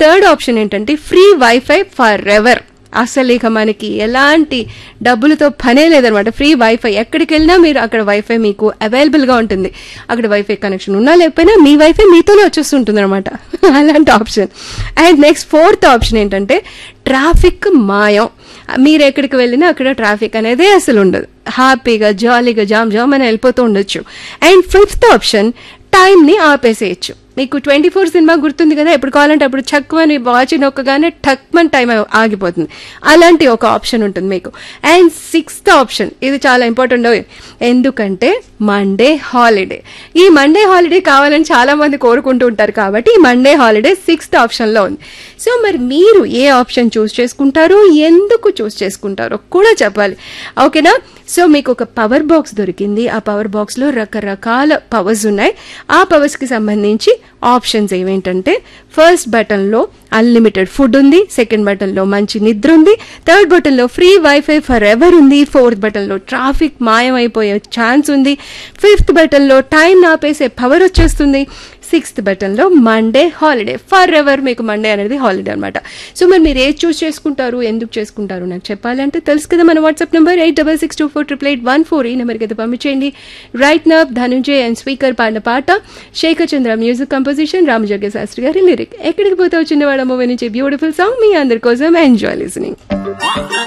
third option ఏంటంటే free WiFi forever అసలు ఇక మనకి ఎలాంటి డబ్బులతో పనే లేదనమాట ఫ్రీ వైఫై ఎక్కడికి వెళ్ళినా మీరు అక్కడ వైఫై మీకు అవైలబుల్ గా ఉంటుంది అక్కడ వైఫై కనెక్షన్ ఉన్నా లేకపోయినా మీ వైఫై మీతోనే వచ్చేస్తుంటుంది అనమాట అలాంటి option and next fourth option ఏంటంటే ట్రాఫిక్ మాయం మీరు ఎక్కడికి వెళ్ళినా అక్కడ ట్రాఫిక్ అనేది అసలు ఉండదు హ్యాపీగా జాలీగా జామ్ జామ్ అని వెళ్ళిపోతూ ఉండొచ్చు అండ్ ఫిఫ్త్ ఆప్షన్ టైంని ఆపేసేయచ్చు మీకు ట్వంటీ ఫోర్ సినిమా గుర్తుంది కదా ఎప్పుడు కావాలంటే అప్పుడు చక్కువని వాచ్ నొక్కగానే టక్మన్ టైం ఆగిపోతుంది అలాంటి ఒక ఆప్షన్ ఉంటుంది మీకు అండ్ సిక్స్త్ ఆప్షన్ ఇది చాలా ఇంపార్టెంట్ ఎందుకంటే మండే హాలిడే ఈ మండే హాలిడే కావాలని చాలా మంది కోరుకుంటూ ఉంటారు కాబట్టి ఈ మండే హాలిడే సిక్స్త్ ఆప్షన్లో ఉంది సో మరి మీరు ఏ ఆప్షన్ చూస్ చేసుకుంటారో ఎందుకు చూస్ చేసుకుంటారో కూడా చెప్పాలి ఓకేనా సో మీకు ఒక పవర్ బాక్స్ దొరికింది ఆ పవర్ బాక్స్ లో రకరకాల పవర్స్ ఉన్నాయి ఆ పవర్స్ కి సంబంధించి ఆప్షన్స్ ఏమేంటంటే ఫస్ట్ బటన్ లో అన్లిమిటెడ్ ఫుడ్ ఉంది సెకండ్ బటన్ లో మంచి నిద్ర ఉంది థర్డ్ బటన్ లో ఫ్రీ వైఫై ఫర్ ఎవర్ ఉంది ఫోర్త్ బటన్ లో ట్రాఫిక్ మాయమైపోయే ఛాన్స్ ఉంది ఫిఫ్త్ బటన్ లో టైం ఆపేసే పవర్ వచ్చేస్తుంది సిక్స్త్ బటన్ లో మండే హాలిడే ఫర్ ఎవర్ మీకు మండే అనేది హాలిడే అనమాట సో మరి మీరు ఏది చూస్ చేసుకుంటారు ఎందుకు చేసుకుంటారు నాకు చెప్పాలంటే తెలుసు కదా మన WhatsApp number eight double six two four triple eight one four ఈ నెంబర్కి అయితే పంపించేయండి రైట్ నబ్ ధనుంజయ్ అండ్ స్పీకర్ పాడిన పాట శేఖర్ చంద్ర మ్యూజిక్ కంపోజిషన్ రామజోగ్య శాస్త్రి గారి లిరిక్ ఎక్కడికి పోతే వచ్చిన వాడ మూవీ నుంచి బ్యూటిఫుల్ సాంగ్ మీ అందరి కోసం ఎంజాయ్ లిసనింగ్